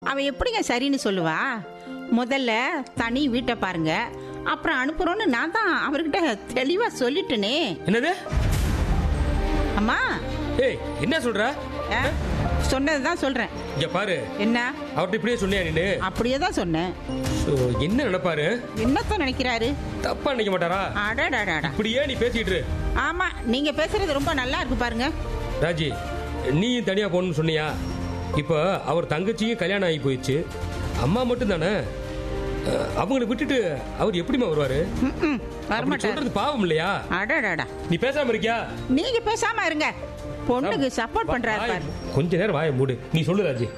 அவ எப்படிங்க சரின்னு சொல்லுவா முதல்ல தனி வீட்டை பாருங்க அப்புறம் அனுப்புறோன்னு நான் தான் அவர்கிட்ட தெளிவா சொல்லிட்டேனே என்னது அம்மா ஏய் என்ன சொல்ற ஆ, சொன்னதுதான் சொல்றேன் இங்க பாரு என்ன அவர்கிட்ட இப்படியே சொன்னியா நீனு அப்படியே தான் சொன்னேன் ஸோ, என்ன நினைப்பாரு என்னத்தான் நினைக்கிறாரு தப்பா நினைக்க மாட்டாரா அடடாடாடா இப்படியே நீ பேசிட்டு இரு. ஆமா நீங்க பேசுறது ரொம்ப நல்லா இருக்கு பாருங்க ராஜி நீயும் தனியா போகணும்னு சொன்னியா இப்போ அவர் தங்கச்சியும் கல்யாணம் ஆகி போயிடுச்சு அம்மா மட்டும் தானே அவங்கள விட்டுட்டு அவர் எப்படிம்மா வருவாரு ம்ம், அப்படி வரமாட்டாரு சொல்றது பாவம் இல்லையா அடடாடா நீ பேசாம இருக்கியா நீங்க பேசாம இருங்க பொண்ணுக்கு சப்போர்ட் பண்றாரு வாய்- பாரு கொஞ்ச நேரம் வாய மூடு நீ சொல்லு ராஜி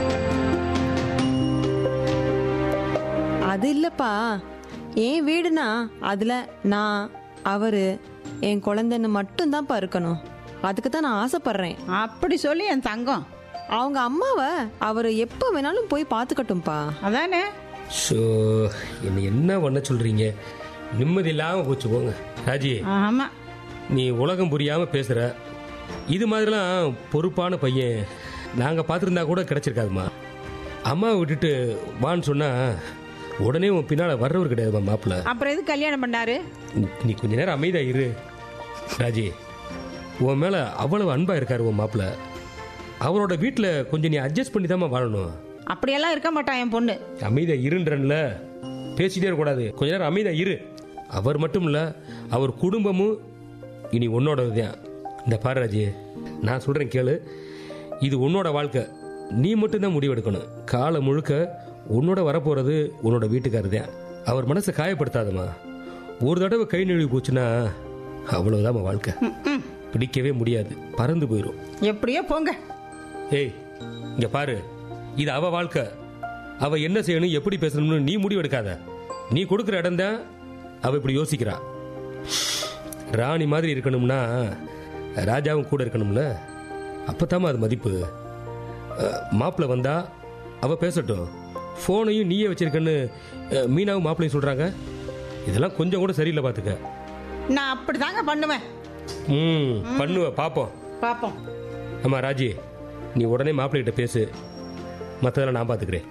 அது இல்லப்பா என் வீடுனா அதுல நான் அவரு என் குழந்தைன்னு மட்டும்தான்ப்பா இருக்கணும் அதுக்கு தான் நான் ஆசைப்படுறேன் அப்படி சொல்லி என் தங்கம் அவங்க அம்மாவை அவர் எப்போ வேணாலும் போய் பார்த்துக்கட்டும்ப்பா அதானே ஸோ என்ன என்ன பண்ண சொல்றீங்க நிம்மதி இல்லாம போச்சு போங்க ராஜி ஆமா நீ உலகம் புரியாம பேசுற இது மாதிரிலாம் பொறுப்பான பையன் நாங்க பார்த்துருந்தா கூட கிடைச்சிருக்காதுமா அம்மாவை விட்டுட்டு வான்னு சொன்னா உடனே உன் பின்னால வர்றவர் கிடையாதுமா மாப்பிள்ள அப்புறம் எது கல்யாணம் பண்ணாரு நீ கொஞ்ச நேரம் அமைதியா இரு ராஜி உன் மேல அவ்வளவு அன்பா இருக்காரு உன் மாப்பிள்ள அவரோட வீட்டில் கொஞ்சம் நீ அட்ஜஸ்ட் பண்ணி தாம்மா வாழணும் அப்படியெல்லாம் இருக்க மாட்டான் என் பொண்ணு அமைதியா இருன்றன்ல பேசிட்டே இருக்கக்கூடாது கொஞ்ச நேரம் அமைதியா இரு அவர் மட்டும் இல்ல அவர் குடும்பமும் இனி உன்னோடது தான் இந்த பாரு ராஜி நான் சொல்றேன் கேளு இது உன்னோட வாழ்க்கை நீ மட்டும்தான் முடிவெடுக்கணும் காலம் முழுக்க உன்னோட வரப்போறது உன்னோட வீட்டுக்காரர் தான் அவர் மனசை காயப்படுத்தாதம்மா ஒரு தடவை கை நழுவி போச்சுன்னா அவ்வளவுதான் வாழ்க்கை பிடிக்கவே முடியாது பறந்து போயிடும் எப்படியோ போங்க ஏய் இங்க பாரு இது அவ வாழ்க்கை அவ என்ன செய்யணும் எப்படி பேசணும்னு நீ முடிவெடுக்காத நீ கொடுக்குற இடம் தான் அவ இப்படி யோசிக்கிறா ராணி மாதிரி இருக்கணும்னா ராஜாவும் கூட இருக்கணும்ல அப்பதாம்மா அது மதிப்பு மாப்பிள்ள வந்தா அவ பேசட்டும் ஃபோனையும் நீயே வச்சிருக்கன்னு அஹ், மீனாவும் மாப்பிள்ளையும் சொல்றாங்க இதெல்லாம் கொஞ்சம் கூட சரியில்லை பாத்துக்க நான் அப்படிதாங்க பண்ணுவேன் ம் பண்ணுவ பாப்போம் பாப்போம் ஆமா ராஜி நீ உடனே மாப்பிள்ளைகிட்ட பேசு மற்றதெல்லாம் நான் பார்த்துக்கிறேன்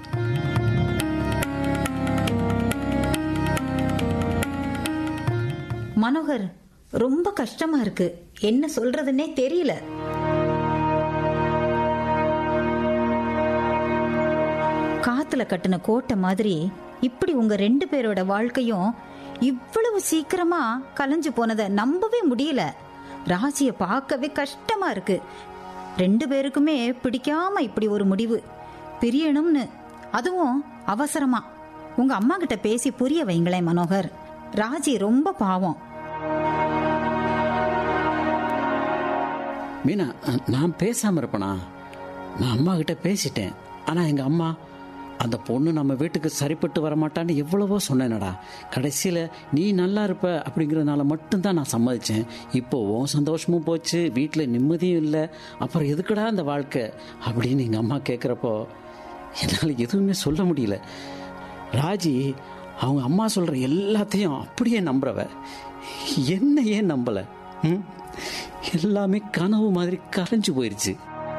மனோகர் ரொம்ப கஷ்டமா இருக்கு என்ன சொல்றதுன்னே தெரியல காத்துல கட்டின கோட்டை மாதிரி இப்படி உங்க ரெண்டு பேரோட வாழ்க்கையும் இவ்வளவு சீக்கிரமா கலைஞ்சு போனதை நம்பவே முடியல ராசிய பார்க்கவே கஷ்டமா இருக்கு ரெண்டு பேருக்குமே பிடிக்காம இப்படி ஒரு முடிவு பிரியணும்னு அதுவும் அவசரமா உங்க அம்மா கிட்ட பேசி புரிய வைங்களேன் மனோகர் ராஜி ரொம்ப பாவம் மீனா நான் பேசாம இருப்பனா நான் அம்மா கிட்ட பேசிட்டேன் ஆனா எங்க அம்மா அந்த பொண்ணு நம்ம வீட்டுக்கு சரிப்பட்டு வரமாட்டான்னு எவ்வளவோ சொன்னேனடா கடைசியில நீ நல்லா இருப்ப அப்படிங்கறதுனால மட்டும்தான் நான் சம்மதிச்சேன் இப்போ உன் சந்தோஷமும் போச்சு வீட்டில் நிம்மதியும் இல்லை அப்புறம் எதுக்குடா அந்த வாழ்க்கை அப்படின்னு எங்க அம்மா கேட்குறப்போ என்னால் எதுவுமே சொல்ல முடியல ராஜி அவங்க அம்மா சொல்ற எல்லாத்தையும் அப்படியே நம்புறவ என்ன ஏன் நம்பல ம்? எல்லாமே கனவு மாதிரி கரைஞ்சு போயிருச்சு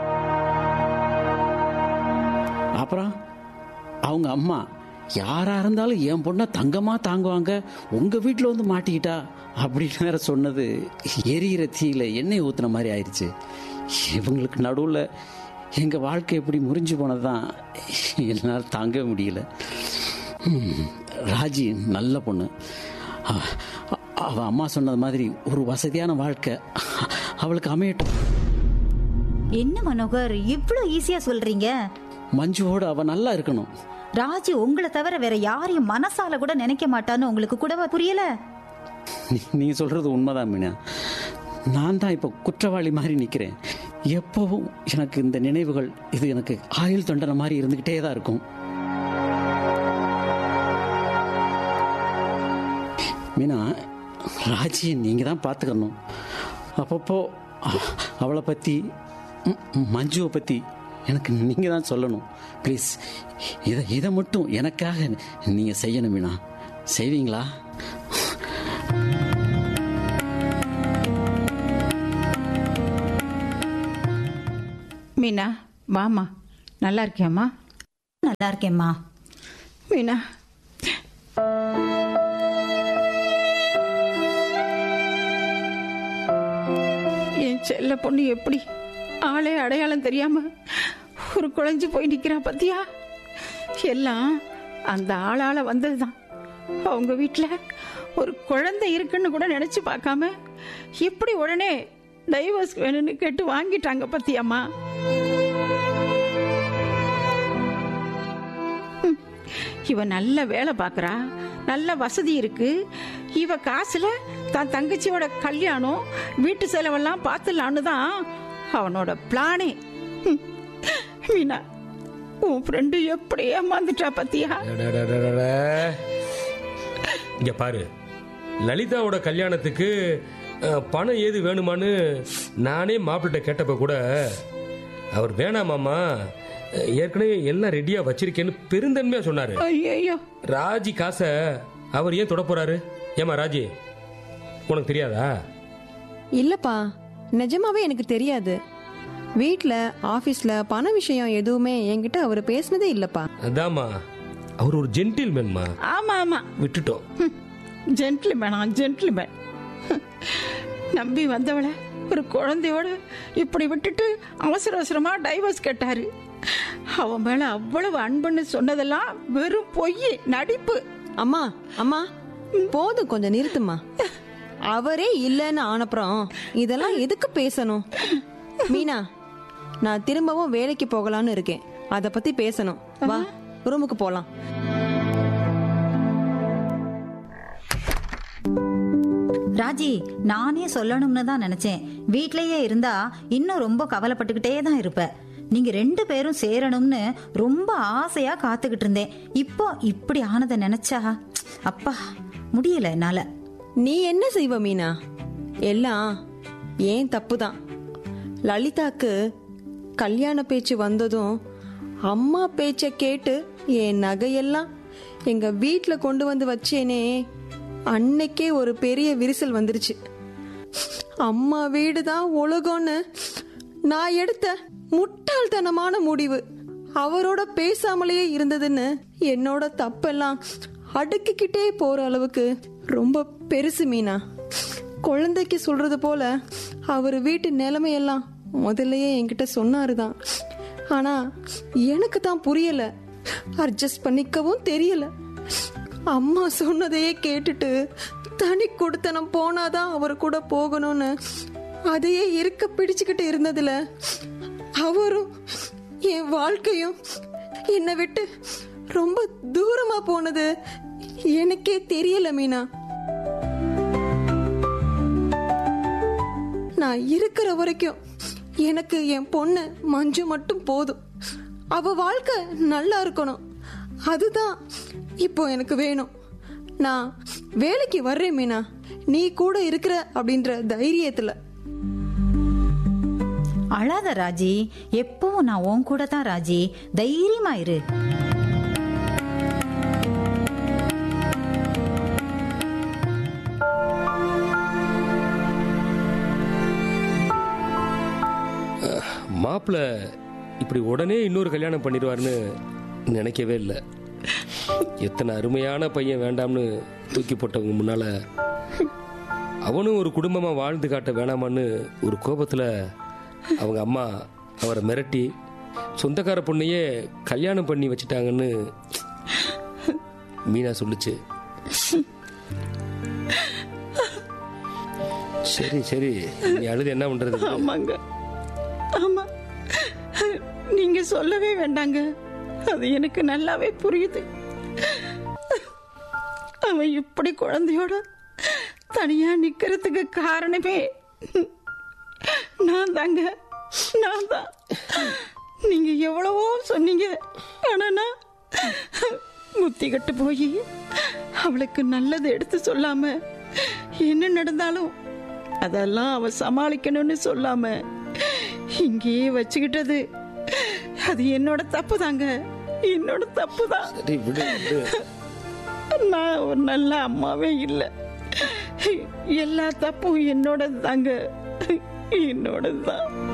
அப்புறம் அவங்க அம்மா யாரா இருந்தாலும் என் பொண்ணை தங்கமா தாங்குவாங்க உங்க வீட்டில் வந்து மாட்டிக்கிட்டா அப்படின்னு வேற சொன்னது எரியிற தீயில எண்ணெய் ஊத்துன மாதிரி ஆயிடுச்சு இவங்களுக்கு நடுவில் எங்க வாழ்க்கை எப்படி முறிஞ்சு போனதுதான் என்னால் தாங்கவே முடியல ம், ராஜி நல்ல பொண்ணு அவ- அவ அம்மா சொன்னது மாதிரி ஒரு வசதியான வாழ்க்கை அவளுக்கு அமையட்டும் என்ன மனோகர் இவ்வளவு ஈஸியா சொல்றீங்க மஞ்சுவோடு அவ நல்லா இருக்கணும் ராஜி உங்களை தவிர வேற யாரையும் மனசால கூட நினைக்க மாட்டான்னு உங்களுக்கு கூடவா புரியல நீ- நீ சொல்றது உண்மைதான் மீனா நான் தான் இப்போ குற்றவாளி மாதிரி நிற்கிறேன் எப்பவும் எனக்கு இந்த நினைவுகள் இது எனக்கு ஆயுள் தண்டனை மாதிரி இருந்துகிட்டே தான் இருக்கும் மீனா ராஜியை நீங்கள் தான் பார்த்துக்கணும் அப்பப்போ அ- அவளை பற்றி ம், ம், மஞ்சுவை பற்றி எனக்கு நீங்கள் தான் சொல்லணும் ப்ளீஸ் இதை இதை மட்டும் எனக்காக நீங்கள் செய்யணும் மீனா செய்வீங்களா மீனா வாமா நல்லா இருக்கியாம்மா நல்லா இருக்கேம்மா மீனா என் செல்ல பொண்ணு எப்படி ஆளே அடையாளம் தெரியாம ஒரு குழஞ்சு போய் நிக்கிறா பத்தியா எல்லாம் அந்த ஆளால வந்ததுதான் அவங்க வீட்டுல ஒரு குழந்தை இருக்குன்னு கூட நினைச்சு பார்க்காம எப்படி உடனே டைவர்ஸ் வேணும்னு கேட்டு வாங்கிட்டாங்க பத்தியாம்மா இவ நல்ல வேலை பார்க்கறா நல்ல வசதி இருக்கு இவ காசுல தான் தங்கச்சியோட கல்யாணம் வீட்டு செலவெல்லாம் பார்த்துலான்னு தான் அவனோட பிளானே ஹம். மீனா உன் ஃப்ரெண்டு எப்படி ஏமாந்துட்டா பத்தியா அடடடடட. இங்க பாரு லலிதாவோட கல்யாணத்துக்கு அஹ், பணம் ஏது வேணுமான்னு நானே மாப்பிள்கிட்ட கேட்டப்ப கூட அவர் வேணாமாமா அஹ், ஏற்கனவே எல்லாம் ரெடியா வச்சிருக்கேன்னு பெருந்தன்மையா சொன்னாரு ஐயோ ராஜி காசை அவர் ஏன் தொட போறாரு ஏமா ராஜி உனக்கு தெரியாதா இல்லப்பா நிஜமாவே எனக்கு தெரியாது வீட்ல ஆபீஸ்ல பண விஷயம் எதுவுமே என்கிட்ட அவர் பேசினதே இல்லப்பா அதாம்மா அவர் ஒரு ஜென்டில்மேன்மா ஆமா ஆமா விட்டுட்டோம் ஜென்டில்மேனா ஜென்டில்மேன் நம்பி வந்தவளை ஒரு குழந்தையோட இப்படி விட்டுட்டு அவசர அவசரமா டைவர்ஸ் கேட்டாரு அவன் மேல அவ்வளவு அன்புன்னு சொன்னதெல்லாம் வெறும் பொய் நடிப்பு அம்மா அம்மா போதும் கொஞ்சம் நிறுத்துமா அவரே இல்லைன்னு ஆனப்புறம் இதெல்லாம் எதுக்கு பேசணும் மீனா நான் திரும்பவும் வேலைக்கு போகலான்னு இருக்கேன் அத பத்தி பேசணும் வா ரூமுக்கு போலாம் ராஜி நானே சொல்லணும்னு தான் நினைச்சேன் வீட்லயே இருந்தா இன்னும் ரொம்ப கவலைப்பட்டுக்கிட்டே தான் இருப்ப நீங்க ரெண்டு பேரும் சேரணும்னு ரொம்ப ஆசையா காத்துக்கிட்டு இருந்தேன் இப்போ இப்படி ஆனதை நினைச்சா அப்பா முடியல என்னால நீ என்ன செய்வ மீனா எல்லாம் ஏன் தப்பு தான் லலிதாக்கு கல்யாண பேச்சு வந்ததும் அம்மா பேச்ச கேட்டு என் நகையெல்லாம் எங்க வீட்ல கொண்டு வந்து வச்சேனே அன்னைக்கே ஒரு பெரிய விரிசல் வந்துருச்சு அம்மா வீடு தான் உலகம்னு நான் எடுத்த முட்டாள்தனமான முடிவு அவரோட பேசாமலேயே இருந்ததுன்னு என்னோட தப்பெல்லாம் அடுக்கிக்கிட்டே போற அளவுக்கு ரொம்ப பெருசு மீனா குழந்தைக்கு சொல்றது போல அவர் வீட்டு நிலைமையெல்லாம் முதல்லயே என்கிட்ட சொன்னாருதான் ஆனா எனக்கு தான் புரியல அட்ஜஸ்ட் பண்ணிக்கவும் தெரியல அம்மா சொன்னதையே கேட்டுட்டு தனி கொடுத்தனம் போனாதான் அவர் கூட போகணும்னு அதையே இருக்க பிடிச்சுக்கிட்டு இருந்ததுல அவரும் என் வாழ்க்கையும் என்னை விட்டு ரொம்ப தூரமா போனது எனக்கே தெரியல மீனா நான் இருக்கிற வரைக்கும் எனக்கு என் பொண்ணு மஞ்சு மட்டும் போதும் அவ வாழ்க்கை நல்லா இருக்கணும் அதுதான் இப்போ எனக்கு வேணும் நான் வேலைக்கு வர்றேன் மீனா நீ கூட இருக்கிற அப்படின்ற தைரியத்துல அழாத ராஜி எப்பவும் நான் உன் கூட தான் ராஜி தைரியமா இரு மாப்பிள்ள இப்படி உடனே இன்னொரு கல்யாணம் பண்ணிடுவார்னு நினைக்கவே இல்லை எத்தனை அருமையான பையன் வேண்டாம்னு தூக்கி போட்டவங்க முன்னால அவனும் ஒரு குடும்பமா வாழ்ந்து காட்ட வேணாமான்னு ஒரு கோபத்துல அவங்க அம்மா அவரை மிரட்டி சொந்தக்கார பொண்ணையே கல்யாணம் பண்ணி வச்சிட்டாங்கன்னு மீனா சொல்லுச்சு சரி சரி நீ அழுது என்ன பண்றது ஆமாங்க ஆமா நீங்க சொல்லவே வேண்டாங்க அது எனக்கு நல்லாவே புரியுது அவன் இப்படி குழந்தையோட தனியா நிக்கிறதுக்கு காரணமே நான் தாங்க நான் தான் நீங்க எவ்வளவோ சொன்னீங்க ஆனா நான் முத்தி கட்டு போய் அவளுக்கு நல்லது எடுத்து சொல்லாம என்ன நடந்தாலும் அதெல்லாம் அவ சமாளிக்கணும்னு சொல்லாம இங்கேயே வச்சுக்கிட்டது அது என்னோட தப்பு தாங்க என்னோட தப்பு தான் சரி விடு விடு நான் ஒரு நல்ல அம்மாவே இல்லை எல்லா தப்பும் என்னோட தாங்க என்னோட தான்